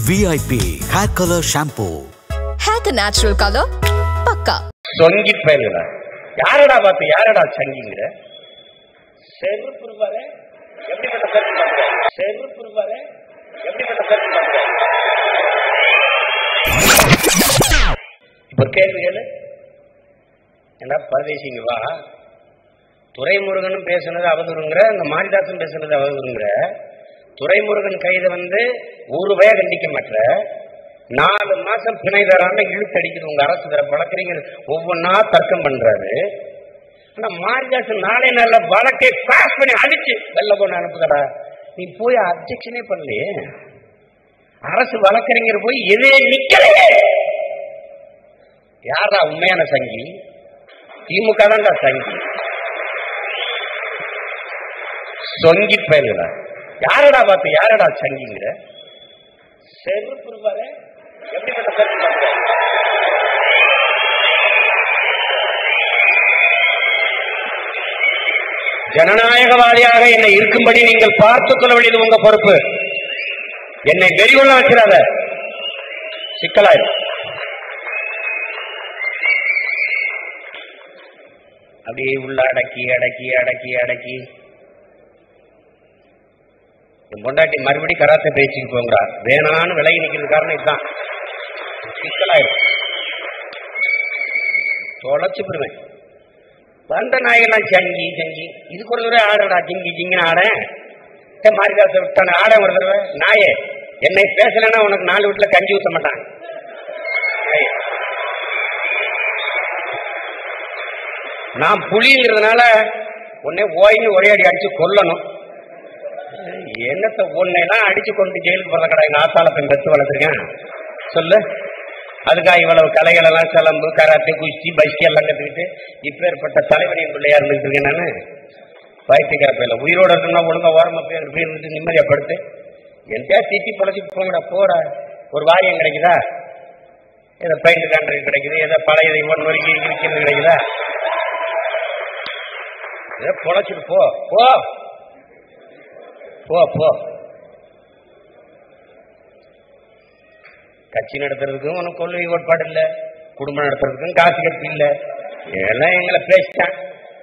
VIP Hair Color Shampoo. Hair natural color, பக்கா சொங்கி பயலுடா யாரடா பார்த்து யாரடா சங்கிங்கிற செருப்பு இருப்பாரு எப்படிப்பட்ட செருப்பு பாருங்க செருப்பு இருப்பாரு எப்படிப்பட்ட செருப்பு பாருங்க இப்ப கேள்வி கேளு என்ன பரதேசிங்க வா துரைமுருகனும் பேசுனது அவதூறுங்கிற அந்த மாரிதாசன் பேசுனது அவதூறுங்கிற துரைமுருகன் கைது வந்து ஒரு ரூபாயா கண்டிக்க மாட்ட நாலு மாசம் பிணை தராம இழுத்து அடிக்குது உங்க அரசு தர வழக்கறிஞர் ஒவ்வொன்னா தர்க்கம் பண்றாரு ஆனா மாரிதாசன் நாளே நல்ல வழக்கை பாஸ் பண்ணி அடிச்சு வெள்ள கொண்டு அனுப்புதடா நீ போய் அப்ஜெக்ஷனே பண்ணலையே அரசு வழக்கறிஞர் போய் எதே நிக்கலையே யாரா உண்மையான சங்கி திமுக தான்டா சங்கி சொங்கி பயலுடா யாரடா பார்த்து யாரடா சங்கிங்கிற செருப்பு இருப்பாரு எப்படிப்பட்ட செருப்பு பாருங்க ஜனநாயகவாதியாக என்னை இருக்கும்படி நீங்கள் பார்த்துக் கொள்ள வேண்டியது உங்க பொறுப்பு என்னை வெறிகொள்ள வைக்கிறாத சிக்கலாயிரும் அப்படியே உள்ள அடக்கி அடக்கி அடக்கி அடக்கி என் பொண்டாட்டி மறுபடி கராத்தே பேச்சுக்கு போங்கிறா வேணான்னு விலகி நிக்கிறது காரணம் இதுதான் சிக்கலாயிரும் தொலைச்சு போடுவேன் வந்த நாயெல்லாம் சங்கி சங்கி இதுக்கு ஒரு தடவை ஆடடா ஜிங்கி ஜிங்கின்னு ஆட மாரிதாச விட்டான ஆட ஒரு தடவை நாயே என்னை பேசலைன்னா உனக்கு நாலு வீட்டுல கஞ்சி ஊத்த மாட்டான் நாயே. நான் புலிங்கிறதுனால உன்னை ஓய்னு ஒரே அடி அடிச்சு கொல்லணும் என்னத்த உன்னைலாம் அடிச்சு கொண்டு ஜெயிலுக்கு போறத கடை எங்க ஆத்தால பெண் பெற்று வளர்த்துருக்கேன் சொல்லு அதுக்காக இவ்வளவு கலைகள் எல்லாம் சிலம்பு கராத்தே குஸ்தி பஸ்கி எல்லாம் கத்துக்கிட்டு இப்பேற்பட்ட தலைவனின் பிள்ளையா இருந்துட்டு இருக்கேன் நானு பைத்தியக்கார பையில உயிரோட இருக்குன்னா ஒழுங்கா ஓரமா போய் போய் இருந்துட்டு நிம்மதியா படுத்து என்கிட்ட திட்டி பொழைச்சிட்டு போங்கடா போடா ஒரு வாரியம் கிடைக்குதா ஏதோ பெயிண்ட் கான்ட்ராக்ட் கிடைக்குது ஏதோ பழைய ஒன் வரைக்கும் விற்கிறது கிடைக்குதா ஏதோ பொழைச்சிட்டு போ போ போ போ கட்சி நடத்துறதுக்கும் உனக்கு கொள்கை கோட்பாடு இல்ல குடும்பம் நடத்துறதுக்கும் காசு கட்டி இல்ல எல்லாம் எங்களை பேசிட்டான்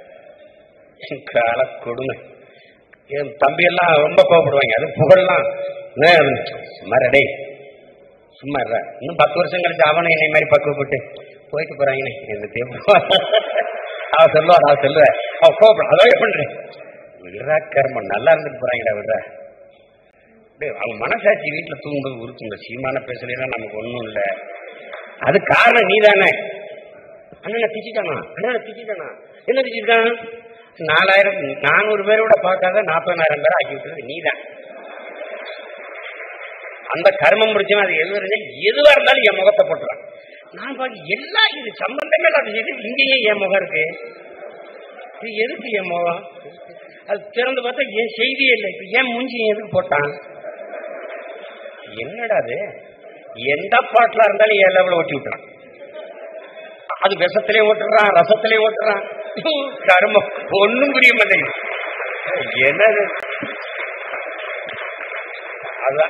கால கொடுமை என் தம்பி எல்லாம் ரொம்ப கோவப்படுவாங்க அது புகழலாம் சும்மா டே சும்மா இருடா. இன்னும் பத்து வருஷம் கழிச்சு அவனும் என்னை மாதிரி பக்குவப்பட்டு போயிட்டு போறாங்கண்ணே என்ன தேவை அவ சொல்லுவா நான் சொல்லுவேன் அவ கோபப்பட அதான் பண்றேன் விடுறா கர்மம் நல்லா இருந்துட்டு போறாங்கடா விடுறா டேய், அவங்க மனசாட்சி வீட்டுல தூங்கும்போது உருக்குங்க சீமான பேசலாம் நமக்கு ஒண்ணும் இல்ல அது காரணம் நீ தானே அண்ணனை திட்டானா அண்ணனை திட்டானா என்ன திட்டான் நாலாயிரம் நானூறு பேரோட பார்க்காத நாற்பதாயிரம் பேரை ஆக்கி விட்டது நீ தான் அந்த கர்மம் முடிச்சவன் அது எது இருந்தா எதுவா இருந்தாலும் என் முகத்தை போட்டுறான் நான் பாக்க எல்லாம் இது சம்பந்தமே இல்லாத எது இங்கேயும் என் முகம் இருக்கு இது எதுக்கு என் முகம் அது திறந்து பார்த்தா என் செய்தியே இல்லை இப்ப ஏன் மூஞ்சி எதுக்கு போட்டான் என்னடா அது எந்த பாட்டுல இருந்தாலும் என் லெவல ஓட்டி விட்டுறான் அது விஷத்திலையும் ஓட்டுறான் ரசத்திலையும் ஓட்டுறான் கருமம் ஒண்ணும் புரிய மாட்டேங்குது என்னது அதான்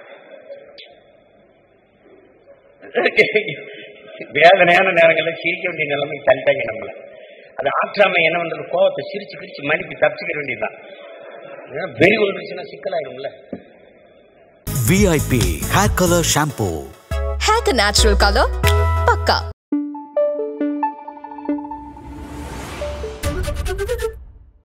வேதனையான நேரங்கள்ல சிரிக்க வேண்டிய நிலைமை தள்ளிட்டாங்க நம்மள அது ஆற்றாமை என்ன பண்றது கோவத்தை சிரிச்சு கிரிச்சு மனுப்பி தப்பிச்சுக்க வேண்டியதுதான் ஏன்னா வெறி வந்துருச்சுன்னா சிக்கலாயிடும்ல VIP Hair Color Shampoo. Hair natural color, பக்கா